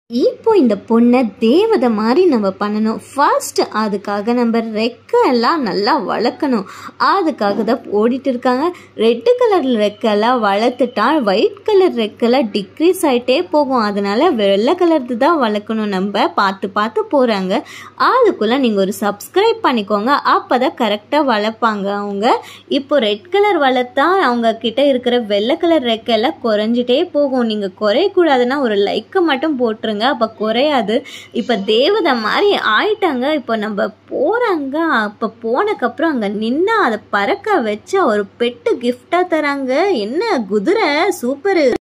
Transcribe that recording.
இப்போ இந்த பொண்ணை தேவதை மாதிரி நம்ம பண்ணணும் ஃபர்ஸ்ட் அதுக்காக நம்ம ரெக்கை எல்லாம் நல்லா வளர்க்கணும் அதுக்காக தான் ஓடிட்டு இருக்காங்க ரெட்டு கலர் ரெக்கெல்லாம் வளர்த்துட்டா ஒயிட் கலர் ரெக்கெல்லாம் டிக்ரீஸ் ஆகிட்டே போகும் அதனால வெள்ளை கலர்து தான் வளர்க்கணும் நம்ம பார்த்து பார்த்து போகிறாங்க அதுக்குள்ளே நீங்கள் ஒரு சப்ஸ்கிரைப் பண்ணிக்கோங்க அப்போ தான் கரெக்டாக வளர்ப்பாங்க அவங்க இப்போ ரெட் கலர் வளர்த்தா அவங்க கிட்ட இருக்கிற வெள்ளை கலர் ரெக்கெல்லாம் குறைஞ்சிட்டே போகும் நீங்கள் குறையக்கூடாதுன்னா ஒரு லைக்கை மட்டும் போட்டுருங்க அப்போ குறையாது இப்போ தேவதை மாதிரி ஆயிட்டாங்க இப்போ நம்ம போகிறாங்க அப்போ போனக்கப்புறம் அங்கே நின்று அதை பறக்க வச்சு ஒரு பெட்டு கிஃப்டாக தராங்க என்ன குதிரை சூப்பரு